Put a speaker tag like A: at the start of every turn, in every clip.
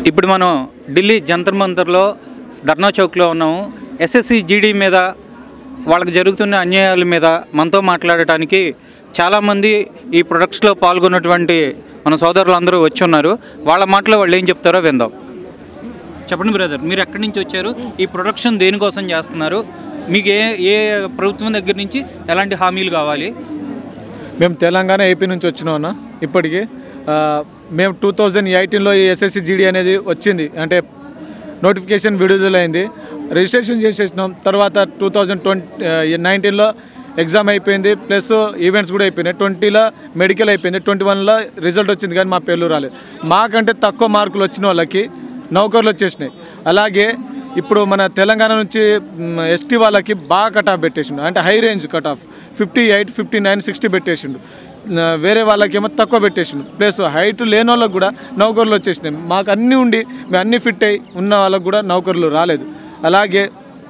A: ఇప్పుడు మనం ఢిల్లీ జంతర్ మంతర్లో ధర్నా చౌక్లో ఉన్నాము ఎస్ఎస్సి జీడీ మీద వాళ్ళకి జరుగుతున్న అన్యాయాల మీద మనతో మాట్లాడటానికి చాలామంది ఈ ప్రొడక్ట్స్లో పాల్గొన్నటువంటి మన సోదరులు అందరూ వచ్చి ఉన్నారు వాళ్ళ మాటలో వాళ్ళు ఏం చెప్తారో విందాం చెప్పండి బ్రదర్ మీరు ఎక్కడి నుంచి వచ్చారు ఈ ప్రొడక్షన్ దేనికోసం చేస్తున్నారు మీకు ఏ ఏ ప్రభుత్వం దగ్గర నుంచి ఎలాంటి హామీలు కావాలి
B: మేము తెలంగాణ ఏపీ నుంచి వచ్చినాం అన్న ఇప్పటికి ఆ, మేము టూ థౌజండ్ ఎయిటీన్లో ఈ ఎస్ఎస్సి జీడీ అనేది వచ్చింది అంటే నోటిఫికేషన్ విడుదలైంది రిజిస్ట్రేషన్ చేసేసినాం తర్వాత టూ థౌజండ్ ట్వంటీ నైన్టీన్లో ఎగ్జామ్ అయిపోయింది ప్లస్ ఈవెంట్స్ కూడా అయిపోయినాయి ట్వంటీలో మెడికల్ అయిపోయింది ట్వంటీ వన్లో రిజల్ట్ వచ్చింది కానీ మా పేర్లు రాలేదు మాకంటే తక్కువ మార్కులు వచ్చిన వాళ్ళకి నౌకర్లు వచ్చేసినాయి అలాగే ఇప్పుడు మన తెలంగాణ నుంచి ఎస్టీ వాళ్ళకి బాగా కట్ ఆఫ్ పెట్టేసిండు అంటే high range cut off fifty eight fifty nine sixty పెట్టేసిండు ఆ, వేరే వాళ్ళకేమో తక్కువ పెట్టేసిండు ప్లస్ హైట్ లేని వాళ్ళకి కూడా నౌకర్లు వచ్చేసినాయి మాకు అన్నీ ఉండి మేము అన్నీ ఫిట్ అయ్యి ఉన్న వాళ్ళకి కూడా నౌకర్లు రాలేదు అలాగే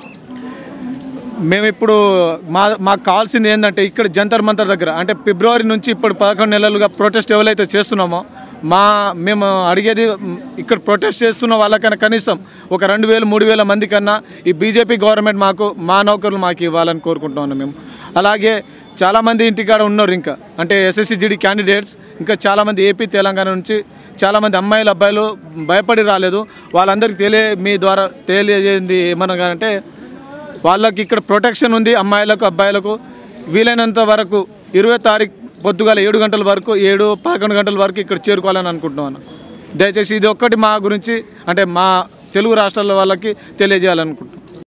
B: మేము ఇప్పుడు మా మాకు కావాల్సింది ఏంటంటే ఇక్కడ జంతర్ మంతర్ దగ్గర అంటే ఫిబ్రవరి నుంచి ఇప్పుడు పదకొండు నెలలుగా ప్రొటెస్ట్ ఎవరైతే చేస్తున్నామో మా మేము అడిగేది మ్, ఇక్కడ ప్రొటెస్ట్ చేస్తున్న వాళ్ళకన్నా కనీసం ఒక రెండు వేలు మూడు వేల మంది కన్నా ఈ బీజేపీ గవర్నమెంట్ మాకు మా నౌకర్లు మాకు ఇవ్వాలని కోరుకుంటా ఉన్నాం మేము అలాగే చాలామంది ఇంటికాడ ఉన్నారు ఇంకా అంటే ఎస్ఎస్సి జీడీ క్యాండిడేట్స్ ఇంకా చాలామంది ఏపీ తెలంగాణ నుంచి చాలామంది అమ్మాయిలు అబ్బాయిలు భయపడి రాలేదు వాళ్ళందరికీ తెలియ మీ ద్వారా తెలియజేయండి ఏమనగా అంటే వాళ్ళకి ఇక్కడ ప్రొటెక్షన్ ఉంది అమ్మాయిలకు అబ్బాయిలకు వీలైనంత వరకు ఇరవై తారీఖు పొద్దుగాల ఏడు గంటల వరకు ఏడు పదకొండు గంటల వరకు ఇక్కడ చేరుకోవాలని అనుకుంటున్నాను దయచేసి ఇది ఒక్కటి మా గురించి అంటే మా తెలుగు రాష్ట్రాల వాళ్ళకి తెలియజేయాలనుకుంటున్నాం